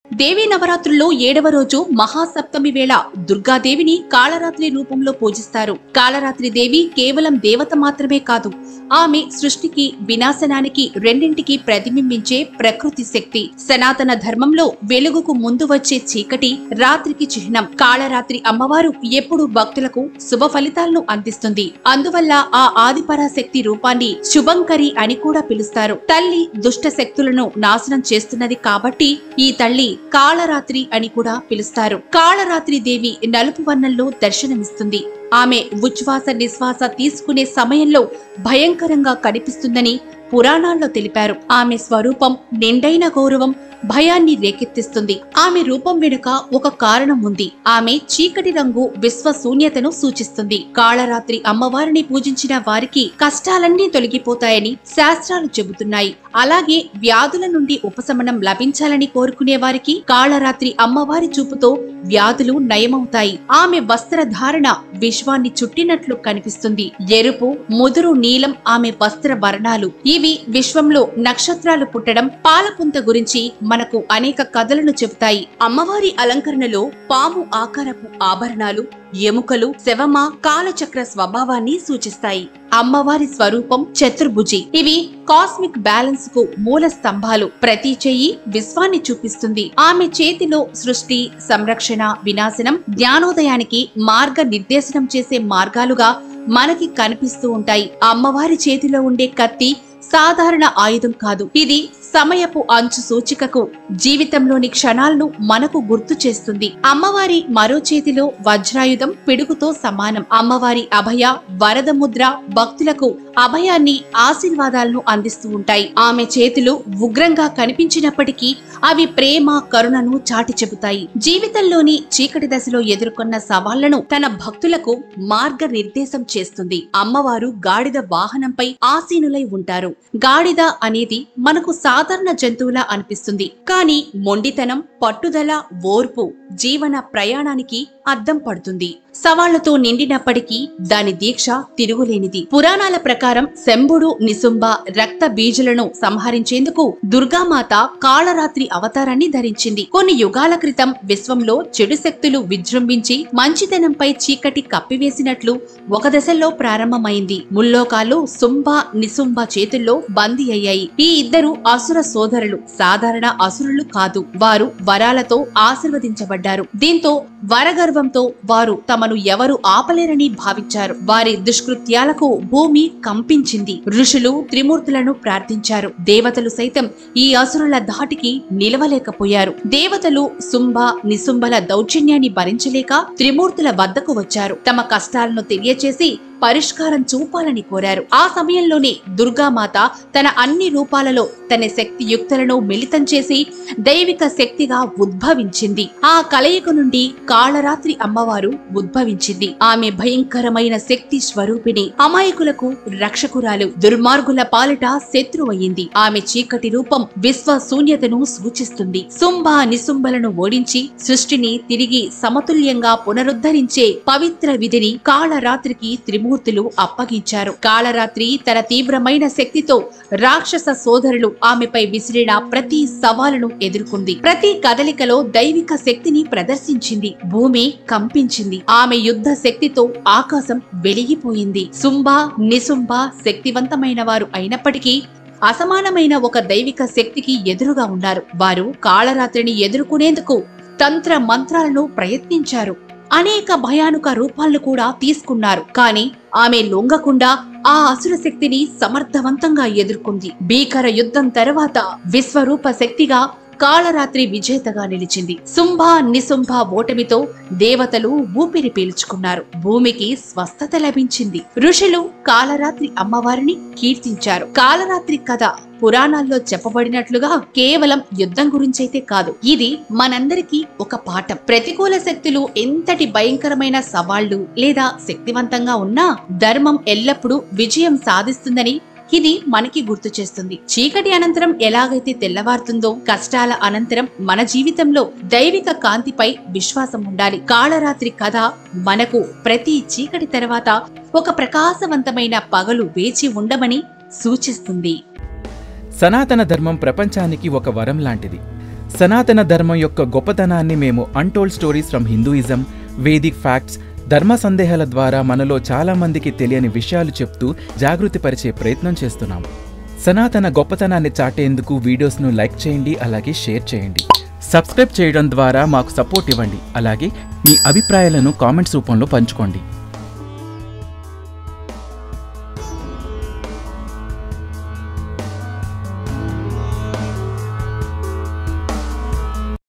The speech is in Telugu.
దేవీ నవరాత్రుల్లో ఏడవ రోజు మహాసప్తమి వేళ దుర్గాదేవిని కాళరాత్రి రూపంలో పూజిస్తారు కాళరాత్రి దేవి కేవలం దేవత మాత్రమే కాదు ఆమె సృష్టికి వినాశనానికి రెండింటికి ప్రతిబింబించే ప్రకృతి శక్తి సనాతన ధర్మంలో వెలుగుకు ముందు వచ్చే చీకటి రాత్రికి చిహ్నం కాళరాత్రి అమ్మవారు ఎప్పుడు భక్తులకు శుభ ఫలితాలను అందిస్తుంది అందువల్ల ఆ ఆదిపరాశక్తి రూపాన్ని శుభంకరి అని కూడా పిలుస్తారు తల్లి దుష్ట శక్తులను నాశనం చేస్తున్నది కాబట్టి ఈ తల్లి కాళరాత్రి అని కూడా పిలుస్తారు కాళరాత్రి దేవి నలుపు వర్ణంలో దర్శనమిస్తుంది ఆమె ఉచ్ఛ్వాస నిశ్వాస తీసుకునే సమయంలో భయంకరంగా కనిపిస్తుందని పురాణాల్లో తెలిపారు ఆమె స్వరూపం నిండైన గౌరవం భయాన్ని రేకెత్తిస్తుంది ఆమె రూపం వెనుక ఒక కారణం ఉంది ఆమె చీకటి రంగు విశ్వశూన్యతను సూచిస్తుంది కాళరాత్రి అమ్మవారిని పూజించిన వారికి కష్టాలన్నీ తొలగిపోతాయని శాస్త్రాలు చెబుతున్నాయి అలాగే వ్యాధుల నుండి ఉపశమనం లభించాలని కోరుకునే వారికి కాళరాత్రి అమ్మవారి చూపుతో వ్యాధులు నయమవుతాయి ఆమె వస్త్రధారణ విశ్వాన్ని చుట్టినట్లు కనిపిస్తుంది ఎరుపు ముదురు నీలం ఆమె వస్త్ర వర్ణాలు ఇవి విశ్వంలో నక్షత్రాలు పుట్టడం పాలపుంత గురించి మనకు అనేక కథలను చెబుతాయి అమ్మవారి అలంకరణలో పాము ఆకారపు ఆభరణాలు ఎముకలు శవమ కాలచక్ర స్వభావాన్ని సూచిస్తాయి అమ్మవారి స్వరూపం చతుర్భుజి ఇవి కాస్మిక్ బ్యాలెన్స్ కు మూల స్తంభాలు ప్రతి చెయ్యి విశ్వాన్ని చూపిస్తుంది ఆమె చేతిలో సృష్టి సంరక్షణ వినాశనం జ్ఞానోదయానికి మార్గ నిర్దేశనం చేసే మార్గాలుగా మనకి కనిపిస్తూ ఉంటాయి అమ్మవారి చేతిలో ఉండే కత్తి సాధారణ ఆయుధం కాదు ఇది సమయపు అంచు సూచికకు జీవితంలోని క్షణాలను మనకు గుర్తు చేస్తుంది అమ్మవారి మరో చేతిలో వజ్రాయుధం పిడుగుతో సమానం అమ్మవారి అభయ వరద ముద్ర భక్తులకు అభయాన్ని ఆశీర్వాదాలను అందిస్తూ ఉంటాయి ఆమె చేతులు ఉగ్రంగా కనిపించినప్పటికీ అవి ప్రేమ కరుణను చాటి చెబుతాయి జీవితంలోని చీకటి దశలో ఎదుర్కొన్న సవాళ్లను తన భక్తులకు మార్గ నిర్దేశం చేస్తుంది అమ్మవారు గాడిద వాహనంపై ఆసీనులై ఉంటారు గాడిద అనేది మనకు సాధారణ జంతువులా అనిపిస్తుంది కానీ మొండితనం పట్టుదల ఓర్పు జీవన ప్రయాణానికి అద్దం పడుతుంది సవాళ్లతో నిండినప్పటికీ దాని దీక్ష తిరుగులేనిది పురాణాల ప్రకారం శంభుడు నిసుంబ రక్త బీజులను సంహరించేందుకు దుర్గామాత కాళరాత్రి అవతారాన్ని ధరించింది కొన్ని యుగాల క్రితం విశ్వంలో చెడు శక్తులు విజృంభించి మంచితనంపై చీకటి కప్పివేసినట్లు ఒక దశలో ప్రారంభమైంది ముల్లోకాలు సుంబ నిసుంబ చేతుల్లో బందీ అయ్యాయి ఈ ఇద్దరు అసుర సోదరులు సాధారణ అసురులు కాదు వారు వరాలతో ఆశీర్వదించబడ్డారు దీంతో వరగర్వంతో వారు తమను ఎవరు ఆపలేరని భావించారు వారి దుష్కృత్యాలకు భూమి కంపించింది ఋషులు త్రిమూర్తులను ప్రార్థించారు దేవతలు సైతం ఈ అసురుల ధాటికి నిలవలేకపోయారు దేవతలు సుంబ నిసుంబల దౌర్జన్యాన్ని భరించలేక త్రిమూర్తుల వద్దకు వచ్చారు తమ కష్టాలను తెలియచేసి పరిష్కారం చూపాలని కోరారు ఆ సమయంలోనే దుర్గామాత తన అన్ని రూపాలలో తన శక్తి యుక్తులను మిళితం చేసి దైవిక శక్తిగా ఉద్భవించింది ఆ కలయిక నుండి కాళరాత్రి అమ్మవారు ఉద్భవించింది ఆమె భయంకరమైన శక్తి స్వరూపిణి అమాయకులకు రక్షకురాలు దుర్మార్గుల పాలిట శత్రువయ్యింది ఆమె చీకటి రూపం విశ్వ శూన్యతను సూచిస్తుంది శుంభ నిశుంభలను ఓడించి సృష్టిని తిరిగి సమతుల్యంగా పునరుద్ధరించే పవిత్ర విధిని కాళరాత్రికి త్రిమూర్తులు అప్పగించారు కాళరాత్రి తన తీవ్రమైన శక్తితో రాక్షస సోదరులు ఆమెపై విసిరిన ప్రతి సవాలును ఎదుర్కొంది ప్రతి కదలికలో దైవిక శక్తిని ప్రదర్శించింది భూమి కంపించింది ఆమె యుద్ధ శక్తితో ఆకాశం వెలిగిపోయింది శుంభ నిశుంభ శక్తివంతమైన వారు అయినప్పటికీ అసమానమైన ఒక దైవిక శక్తికి ఎదురుగా ఉన్నారు వారు కాళరాత్రిని ఎదుర్కొనేందుకు తంత్ర మంత్రాలను ప్రయత్నించారు అనేక భయానక రూపాలను కూడా తీసుకున్నారు కానీ ఆమె లొంగకుండా ఆ అసుర శక్తిని సమర్థవంతంగా ఎదుర్కొంది భీకర యుద్ధం తర్వాత విశ్వరూప శక్తిగా కాళరాత్రి విజేతగా నిలిచింది శుంభ నిశుంభ ఓటమితో దేవతలు ఊపిరి పీల్చుకున్నారు భూమికి స్వస్థత లభించింది ఋషులు కాళరాత్రి అమ్మవారిని కీర్తించారు కాళరాత్రి కథ పురాణాల్లో చెప్పబడినట్లుగా కేవలం యుద్ధం గురించైతే కాదు ఇది మనందరికీ ఒక పాఠం ప్రతికూల శక్తులు ఎంతటి భయంకరమైన సవాళ్లు లేదా శక్తివంతంగా ఉన్నా ధర్మం ఎల్లప్పుడూ విజయం సాధిస్తుందని ఇది మనకి గుర్తు చేస్తుంది చీకటి అనంతరం ఎలాగైతే తెల్లవారుతుందో కష్టాల అనంతరం మన జీవితంలో దైవిక కాంతిపై విశ్వాసం ఉండాలి కాళరాత్రి కథ మనకు ప్రతి చీకటి తర్వాత ఒక ప్రకాశవంతమైన పగలు వేచి ఉండమని సూచిస్తుంది సనాతన ధర్మం ప్రపంచానికి ఒక వరం లాంటిది సనాతన ధర్మం యొక్క గొప్పతనాన్ని మేము untold stories from Hinduism Vedic facts ధర్మ సందేహాల ద్వారా మనలో చాలా మందికి తెలియని విషయాలు చెప్తూ జాగృతిపరిచే ప్రయత్నం చేస్తున్నాం సనాతన గొప్పతనాన్ని చాటేందుకు వీడియోస్ను లైక్ చేయండి అలాగే షేర్ చేయండి సబ్స్క్రైబ్ చేయడం ద్వారా మాకు సపోర్ట్ ఇవ్వండి అలాగే మీ అభిప్రాయాలను కామెంట్స్ రూపంలో పంచుకోండి